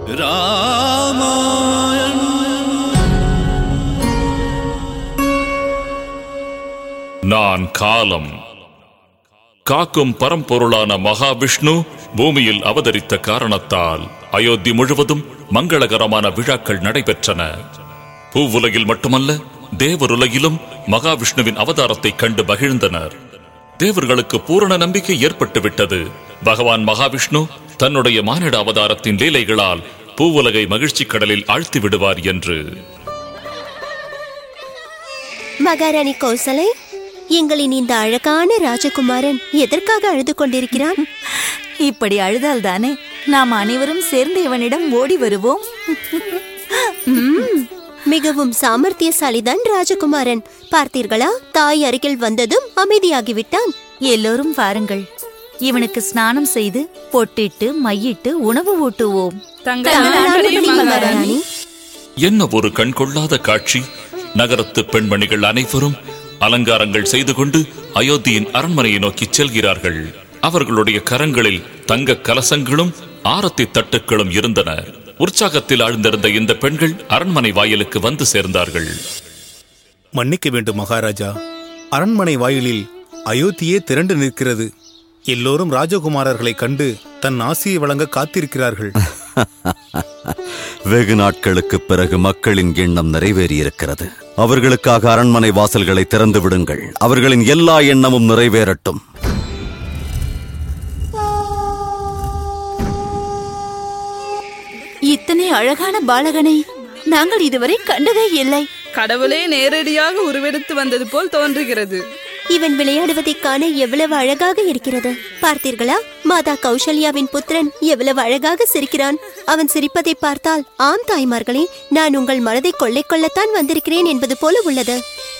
ராமாயண் நான் காலம் காக்கும் பரம்பொருளான மகாவிஷ்ணு பூமியில் அவதரித்த காரணத்தால் அயோத்தி முழுவதும் மங்களகரமான விழாக்கள் நடைபெற்றன பூவுலகில் மட்டுமல்ல தேவருலகிலும் மகாவிஷ்ணுவின் அவதாரத்தைக் கண்டு மகிழ்ந்தனர் தேவர்களுக்கு பூரண நம்பிக்கை ஏற்பட்டு விட்டது பகவான் மகாவிஷ்ணு தன்னுடைய மானிட அவதாரத்தின் லீலைகளால் பூவுலகை மகிழ்ச்சி கடலில் ஆழ்த்தி விடுவார் என்று மகாராணி கௌசலை எங்களின் இந்த அழகான ராஜகுமாரன் எதற்காக அழுது கொண்டிருக்கிறான் இப்படி அழுதால் தானே நாம் அனைவரும் சேர்ந்து இவனிடம் ஓடி வருவோம் ம்ம், மிகவும் சாமர்த்தியசாலிதான் ராஜகுமாரன் பார்த்தீர்களா தாய் அருகில் வந்ததும் அமைதியாகிவிட்டான் எல்லோரும் வாருங்கள் இவனுக்கு ஸ்நானம் செய்து பொட்டிட்டு மையிட்டு உணவு ஊட்டுவோம் தங்கள் நாடுபடி மகாராணி என்ன ஒரு கண்கொள்ளாத காட்சி நகரத்து பெண்மணிகள் அனைவரும் அலங்காரங்கள் செய்து கொண்டு அயோத்தியின் அரண்மனையை நோக்கி செல்கிறார்கள் அவர்களுடைய கரங்களில் தங்க கலசங்களும் ஆரத்தி தட்டுக்களும் இருந்தன உற்சாகத்தில் ஆழ்ந்திருந்த இந்த பெண்கள் அரண்மனை வாயிலுக்கு வந்து சேர்ந்தார்கள் மன்னிக்க வேண்டும் மகாராஜா அரண்மனை வாயிலில் அயோத்தியே திரண்டு நிற்கிறது எல்லோரும் ராஜகுமாரர்களைக் கண்டு தன் ஆசியை வழங்க காத்திருக்கிறார்கள் வெகு நாட்களுக்குப் பிறகு மக்களின் எண்ணம் நிறைவேறியிருக்கிறது அவர்களுக்காக அரண்மனை வாசல்களை திறந்து விடுங்கள் அவர்களின் எல்லா எண்ணமும் நிறைவேறட்டும் இத்தனை அழகான பாலகனை நாங்கள் இதுவரை கண்டதே இல்லை கடவுளே நேரடியாக உருவெடுத்து வந்தது போல் தோன்றுகிறது இவன் விளையாடுவதைக் காண எவ்வளவு அழகாக இருக்கிறது பார்த்தீர்களா மாதா கௌசல்யாவின் புத்திரன் எவ்வளவு அழகாக சிரிக்கிறான் அவன் சிரிப்பதை பார்த்தால் ஆம் தாய்மார்களே நான் உங்கள் மனதை கொள்ளை கொள்ளத்தான் வந்திருக்கிறேன் என்பது போல உள்ளது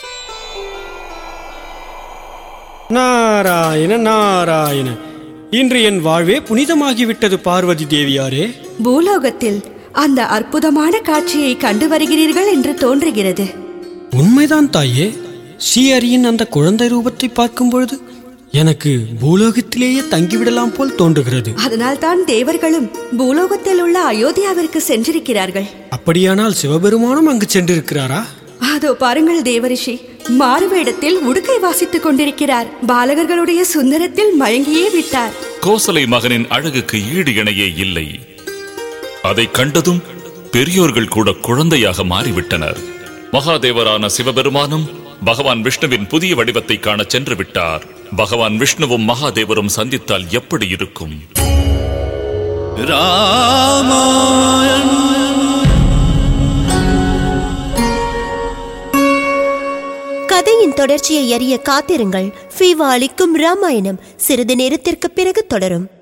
நாராயண நாராயண இன்று என் வாழ்வே புனிதமாகிவிட்டது பார்வதி தேவியாரே பூலோகத்தில் அந்த அற்புதமான காட்சியை கண்டு வருகிறீர்கள் என்று தோன்றுகிறது உண்மைதான் தாயே ஸ்ரீஹரியின் அந்த குழந்தை ரூபத்தை பார்க்கும் பொழுது எனக்கு பூலோகத்திலேயே தங்கிவிடலாம் போல் தோன்றுகிறது அதனால்தான் தேவர்களும் பூலோகத்தில் உள்ள அயோத்தியாவிற்கு சென்றிருக்கிறார்கள் அப்படியானால் சிவபெருமானும் அங்கு சென்றிருக்கிறாரா அதோ பாருங்கள் தேவரிஷி மாறுவேடத்தில் உடுக்கை வாசித்துக் கொண்டிருக்கிறார் பாலகர்களுடைய சுந்தரத்தில் மயங்கியே விட்டார் கோசலை மகனின் அழகுக்கு ஈடு இணையே இல்லை அதை கண்டதும் பெரியோர்கள் கூட குழந்தையாக மாறிவிட்டனர் மகாதேவரான சிவபெருமானும் பகவான் விஷ்ணுவின் புதிய வடிவத்தை காண சென்று விட்டார் பகவான் விஷ்ணுவும் மகாதேவரும் சந்தித்தால் எப்படி இருக்கும் ராமாயண் கதையின் தொடர்ச்சியை அறிய காத்திருங்கள் ஃபீவா அளிக்கும் ராமாயணம் சிறிது நேரத்திற்கு பிறகு தொடரும்